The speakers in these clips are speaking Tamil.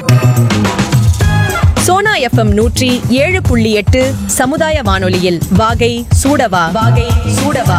சோனா எஃப்எம் நூற்றி ஏழு புள்ளி எட்டு சமுதாய வானொலியில் வாகை சூடவா வாகை சூடவா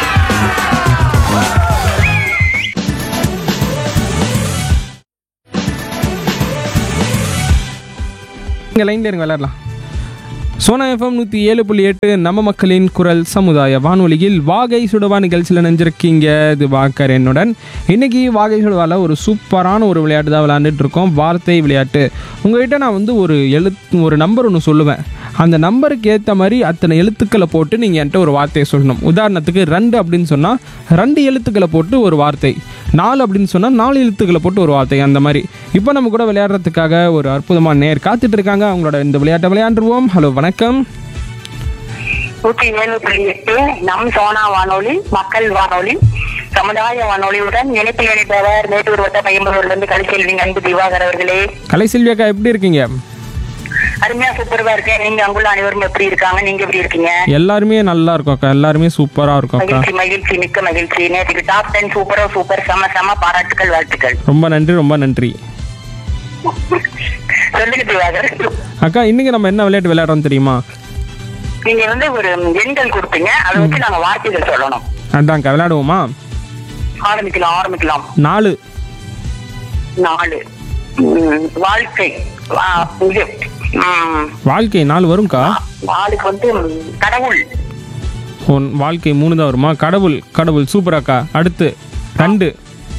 இங்கே லைன்ல இருங்க விளையாடலாம் சோனா எஃப்எம் நூற்றி ஏழு புள்ளி எட்டு நம்ம மக்களின் குரல் சமுதாய வானொலியில் வாகை சுடவா நிகழ்ச்சியில் நினைஞ்சிருக்கீங்க இது வாக்கர் என்னுடன் இன்னைக்கு வாகை சுடவாவில் ஒரு சூப்பரான ஒரு விளையாட்டு தான் விளையாண்டுட்டு இருக்கோம் வார்த்தை விளையாட்டு உங்ககிட்ட நான் வந்து ஒரு எழுத்து ஒரு நம்பர் ஒன்று சொல்லுவேன் அந்த நம்பருக்கு ஏற்ற மாதிரி அத்தனை எழுத்துக்களை போட்டு நீங்கள் என்கிட்ட ஒரு வார்த்தையை சொல்லணும் உதாரணத்துக்கு ரெண்டு அப்படின்னு சொன்னால் ரெண்டு எழுத்துக்களை போட்டு ஒரு வார்த்தை நாலு அப்படின்னு சொன்னால் நாலு எழுத்துக்களை போட்டு ஒரு வார்த்தை அந்த மாதிரி இப்போ நம்ம கூட விளையாடுறதுக்காக ஒரு அற்புதமான நேர் காத்துட்டு இருக்காங்க அவங்களோட இந்த விளையாட்டை விளையாண்டுருவோம் ஹலோ வணக்கம் நூற்றி ஏழு புள்ளி எட்டு நம் சோனா வானொலி மக்கள் வானொலி சமுதாய வானொலியுடன் இணைப்பில் இணைப்பவர் மேட்டூர் வட்ட பையம்பலூர்ல இருந்து கலிச்செல்விங்க அன்பு திவாகர் அவர்களே கலை செல்வியாக்கா எப்படி இருக்கீங்க அருமையா சூப்பர்வா இருக்கேன் நீங்க அங்குள்ள அனைவரும் எப்படி இருக்காங்க நீங்க எப்படி இருக்கீங்க எல்லாருமே நல்லா இருக்கும் அக்கா எல்லாருமே சூப்பராக இருக்கும் அக்கா மகிழ்ச்சி மகிழ்ச்சி மிக்க மகிழ்ச்சி நேற்றுக்கு டாப் டென் சூப்பரோ சூப்பர் செம செம பாராட்டுகள் வாழ்த்துக்கள் ரொம்ப நன்றி ரொம்ப நன்றி சொல்லுங்க திவாகர் அக்கா இன்னைக்கு நம்ம என்ன விளையாட்டு விளையாடுறோம் தெரியுமா நீங்க வந்து ஒரு எண்கள் கொடுத்தீங்க அதை வச்சு நாங்க வார்த்தைகள் சொல்லணும் அதான்க்கா விளையாடுவோமா ஆரம்பிக்கலாம் ஆரம்பிக்கலாம் நாலு நாலு உம், வாழ்க்கை ஆ, இது உம், வாழ்க்கை நாலு வரும்க்கா நாளுக்கு வந்து உம், கடவுள் ஒன் வாழ்க்கை மூணு தான் வருமா கடவுள் கடவுள் சூப்பர் அக்கா அடுத்து ரெண்டு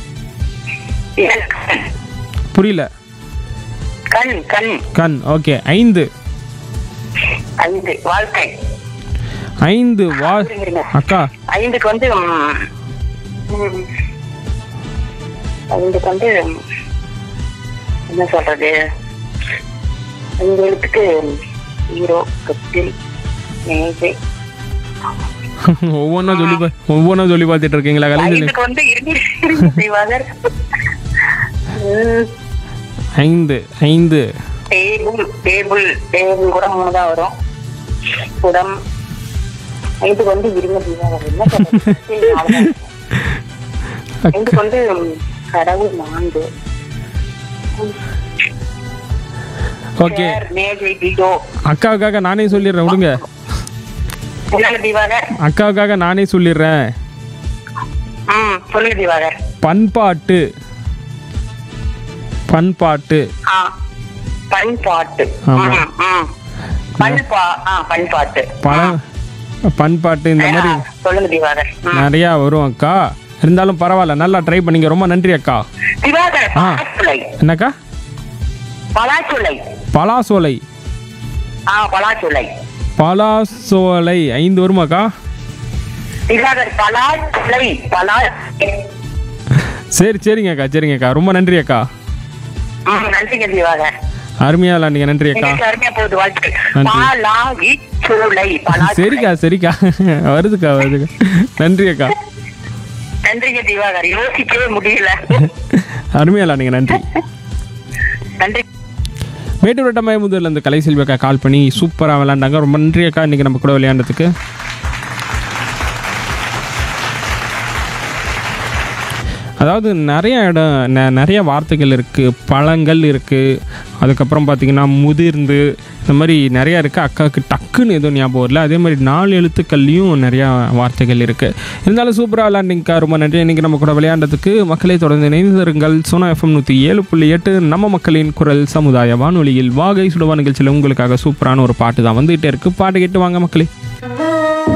புரியல கண் கண் கண் ஓகே ஐந்து ஐந்து வாழ்க்கை ஐந்து வா இருங்க. அக்கா ஐந்துக்கு வந்து உம், உம், ஐந்துக்கு வந்து உம், என்ன சொல்றது ஐந்து எழுத்துக்கு ஹீரோ கட்டில் மேஜை ஒவ்வொன்றா சொல்லி பா ஒவ்வொன்றா சொல்லி பார்த்துட்டு இருக்கீங்களா கலை செல்வி ஐந்துக்கு வந்து இருக்கு திவாகர் உம், ஐந்து ஐந்து டேபிள் டேபிள் டேபிள் கூட மூணு தான் வரும் குடம் இதுக்கு வந்து இருங்க திவாகர் என்ன சொல்றது? அவ்வளவுதான். இதுக்கு வந்து கடவுள் நான்கு ஓகே சேர், மேஜை டிடோ அக்காவுக்காக நானே சொல்லிடுறேன் விடுங்க என்னங்க திவாகர் அக்காவுக்காக நானே சொல்லிடுறேன் ம் சொல்லுங்க திவாகர் பண்பாட்டு பண்பாட்டு ஆ பண்பாட்டு ஆமா. ம், ம். பண்பா ஆ பண்பாட்டு பழ பண்பாட்டு இந்த மாதிரி ஆ, சொல்லுங்க திவாகர் ம். நிறையா வரும் அக்கா இருந்தாலும் பரவாயில்ல நல்லா ட்ரை பண்ணீங்க ரொம்ப நன்றி அக்கா திவாகர் ஆ. பலாச்சுளை என்னக்கா பலாச்சுளை பலாசோலை ஆ பலாச்சுளை பலாசோலை ஐந்து வருமாக்கா திவாகர் பலாச்சுளை பலா சரி சரிங்க அக்கா சரிங்க அக்கா ரொம்ப நன்றி அக்கா ம், நன்றிங்க திவாகர் அருமையா விளாண்டீங்க நன்றி அக்கா இன்னைக்கு அருமையா போகுது வாழ்த்துக்கள் நன்றி. பாலாகி சூளை பலாச்சுளை சரிக்கா சரிக்கா வருதுக்கா வருதுக்கா நன்றி அக்கா நன்றிங்க திவாகர் யோசிக்கவே முடியல அருமையா விளாண்டீங்க நன்றி நன்றி மேட்டூர் வட்டமாய முதல்ல இந்த கலை செல்வி அக்கா கால் பண்ணி சூப்பராக விளாண்டாங்க ரொம்ப நன்றி அக்கா இன்னைக்கு நம்ம கூட விளையாண்டதுக்கு அதாவது நிறைய இடம் ந- நிறைய வார்த்தைகள் இருக்குது பழங்கள் இருக்குது அதுக்கப்புறம் பார்த்திங்கன்னா முதிர்ந்து இந்த மாதிரி நிறையா இருக்குது அக்காவுக்கு டக்குன்னு எதுவும் ஞாபகம் வரல அதே மாதிரி நாலு எழுத்துக்கள்லையும் நிறையா வார்த்தைகள் இருக்குது இருந்தாலும் சூப்பராக விளாண்டிங்கக்கா ரொம்ப நன்றி இன்றைக்கி நம்ம கூட விளையாண்டதுக்கு மக்களை தொடர்ந்து இணைந்திருங்கள் சோனா எஃப்எம் நூற்றி ஏழு புள்ளி எட்டு நம்ம மக்களின் குரல் சமுதாய வானொலியில் வாகை சுடுவா நிகழ்ச்சியில் உங்களுக்காக சூப்பரான ஒரு பாட்டு தான் வந்துகிட்டே இருக்குது பாட்டு கேட்டு வாங்க மக்களே